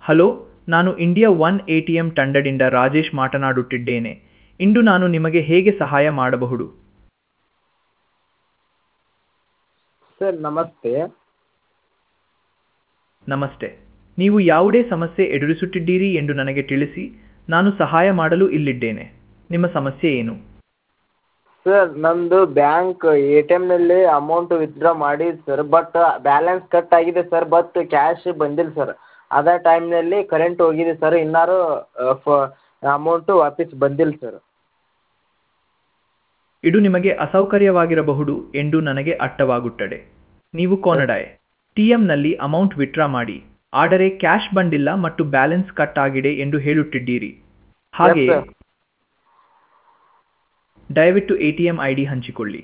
Hello ನಾನು India one A T M ತಂಡದಿಂದ ರಾಜೇಶ್ ಮಾತನಾಡುತ್ತಿದ್ದೇನೆ ಇಂದು ನಾನು ನಿಮಗೆ ಹೇಗೆ ಸಹಾಯ ಮಾಡಬಹುದು ಸರ್ ನಮಸ್ತೆ ನಮಸ್ತೆ ನೀವು ಯಾವುದೇ ಸಮಸ್ಯೆ ಎದುರಿಸುತ್ತಿದ್ದೀರಿ ಎಂದು ನನಗೆ ತಿಳಿಸಿ ನಾನು ಸಹಾಯ ಮಾಡಲು ಇಲ್ಲಿದ್ದೇನೆ ನಿಮ್ಮ ಸಮಸ್ಯೆ ಏನು ಸರ್ ನಮ್ಮದು ಬ್ಯಾಂಕ್ ಎ ಟಿ ಎಮ್ನಲ್ಲಿ ಅಮೌಂಟ್ ವಿತ್ಡ್ರಾ ಮಾಡಿದ್ದು ಸರ್ ಬಟ್ ಬ್ಯಾಲೆನ್ಸ್ ಕಟ್ ಆಗಿದೆ ಸರ್ ಬಟ್ ಕ್ಯಾಶ್ ಬಂದಿಲ್ಲ ಸರ್ ಅದೇ ಟೈಮ್ನಲ್ಲಿ ಕರೆಂಟ್ ಹೋಗಿದೆ ಸರ್ ಇನ್ನಾರು ಫ ಅಮೌಂಟು ವಾಪಸ್ ಬಂದಿಲ್ಲ ಸರ್ ಇದು ನಿಮಗೆ ಅಸೌಕರ್ಯವಾಗಿರಬಹುದು ಎಂದು ನನಗೆ ಅರ್ಥವಾಗುತ್ತದೆ ನೀವು ಕೊನಡಾಯ್ ಟಿ ಎಂನಲ್ಲಿ ಅಮೌಂಟ್ ವಿತ್ಡ್ರಾ ಮಾಡಿ ಆದರೆ ಕ್ಯಾಶ್ ಬಂದಿಲ್ಲ ಮತ್ತು ಬ್ಯಾಲೆನ್ಸ್ ಕಟ್ ಆಗಿದೆ ಎಂದು ಹೇಳುತ್ತಿದ್ದೀರಿ ಹಾಗೆಯೇ sir. ದಯವಿಟ್ಟು A T M I D ಹಂಚಿಕೊಳ್ಳಿ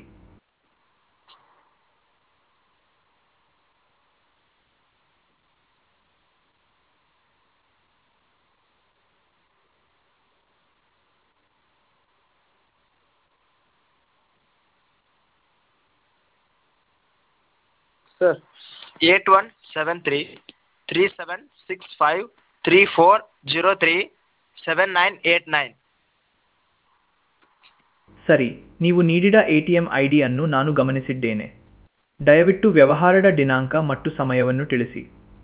sir eight one seven three three seven six five three four zero three seven nine eight nine ಸರಿ ನೀವು ನೀಡಿದ ಎ ಟಿ ಎಂ ಐ ಡಿಯನ್ನು ನಾನು ಗಮನಿಸಿದ್ದೇನೆ ದಯವಿಟ್ಟು ವ್ಯವಹಾರದ ದಿನಾಂಕ ಮತ್ತು ಸಮಯವನ್ನು ತಿಳಿಸಿ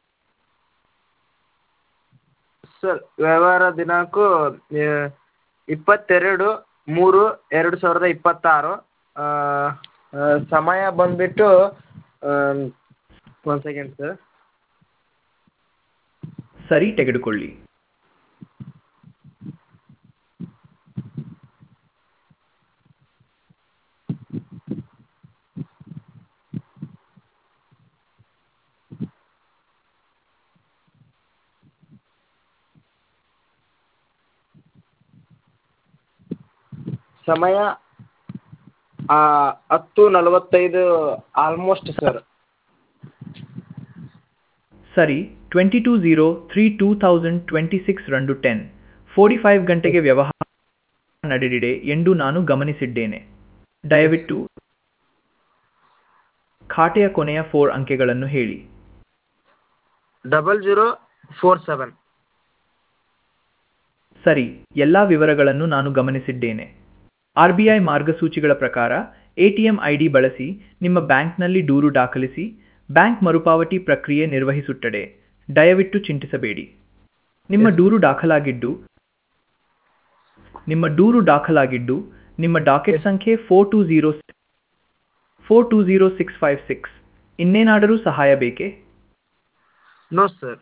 ಸರ್ ವ್ಯವಹಾರ ದಿನಾಂಕ ಆ, ಇಪ್ಪತ್ತೆರಡು ಮೂರು ಎರಡು ಸಾವಿರದ ಇಪ್ಪತ್ತಾರು ಆ, ಆ, ಸಮಯ ಬಂದುಬಿಟ್ಟು ಒನ್ ಸೆಕೆಂಡ್ ಸರ್ ಸರಿ ತೆಗೆದುಕೊಳ್ಳಿ ಸಮಯ ಆ, ಹತ್ತು ನಲವತ್ತೈದು ಆಲ್ಮೋಸ್ಟ್ ಸರ್ ಸರಿ twenty two zero three two thousand twenty six ರಂದು ಟೆನ್ ಫೋರ್ಟಿ ಫೈವ್ ಗಂಟೆಗೆ ವ್ಯವಹಾರ ನಡೆದಿದೆ ಎಂದು ನಾನು ಗಮನಿಸಿದ್ದೇನೆ ದಯವಿಟ್ಟು ಖಾತೆಯ ಕೊನೆಯ ಫೋರ್ ಅಂಕೆಗಳನ್ನು ಹೇಳಿ ಡಬಲ್ ಜೀರೋ ಫೋರ್ ಸೆವೆನ್ ಸರಿ ಎಲ್ಲ ವಿವರಗಳನ್ನು ನಾನು ಗಮನಿಸಿದ್ದೇನೆ ಆರ್ ಬಿ ಐ ಮಾರ್ಗಸೂಚಿಗಳ ಪ್ರಕಾರ ಎಟಿಎಂ ಐ ಡಿ ಬಳಸಿ ನಿಮ್ಮ ಬ್ಯಾಂಕ್ನಲ್ಲಿ ದೂರು ದಾಖಲಿಸಿ ಬ್ಯಾಂಕ್ ಮರುಪಾವತಿ ಪ್ರಕ್ರಿಯೆ ನಿರ್ವಹಿಸುತ್ತದೆ ದಯವಿಟ್ಟು ಚಿಂತಿಸಬೇಡಿ ನಿಮ್ಮ ದೂರು ದಾಖಲಾಗಿದ್ದು ನಿಮ್ಮ ದೂರು ದಾಖಲಾಗಿದ್ದು ನಿಮ್ಮ ಡಾಕೆಟ್ ಸಂಖ್ಯೆ four two zero four two zero six five six ಇನ್ನೇನಾದರೂ ಸಹಾಯ ಬೇಕೇ ನೋ ಸರ್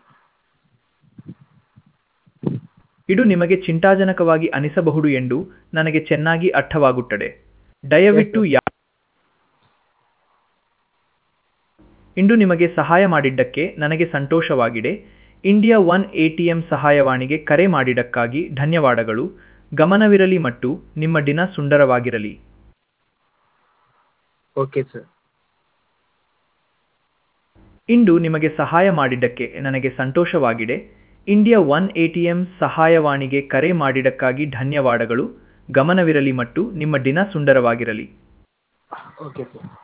ಇದು ನಿಮಗೆ ಚಿಂತಾಜನಕವಾಗಿ ಅನಿಸಬಹುದು ಎಂದು ನನಗೆ ಚೆನ್ನಾಗಿ ಅರ್ಥವಾಗುತ್ತದೆ ದಯವಿಟ್ಟು ಯಾ ಇಂದು ನಿಮಗೆ ಸಹಾಯ ಮಾಡಿದ್ದಕ್ಕೆ ನನಗೆ ಸಂತೋಷವಾಗಿದೆ ಇಂಡಿಯಾ ಒನ್ ಎಟಿಎಂ ಸಹಾಯವಾಣಿಗೆ ಕರೆ ಮಾಡಿದ್ದಕ್ಕಾಗಿ ಧನ್ಯವಾದಗಳು ಗಮನವಿರಲಿ ಮತ್ತು ನಿಮ್ಮ ದಿನ ಸುಂದರವಾಗಿರಲಿ ಓಕೆ ಸರ್ ಇಂದು ನಿಮಗೆ ಸಹಾಯ ಮಾಡಿದ್ದಕ್ಕೆ ನನಗೆ ಸಂತೋಷವಾಗಿದೆ ಇಂಡಿಯಾ ಒನ್ ಎಟಿಎಂ ಸಹಾಯವಾಣಿಗೆ ಕರೆ ಮಾಡಿದ್ದಕ್ಕಾಗಿ ಧನ್ಯವಾದಗಳು ಗಮನವಿರಲಿ ಮತ್ತು ನಿಮ್ಮ ದಿನ ಸುಂದರವಾಗಿರಲಿ ಓಕೆ ಸರ್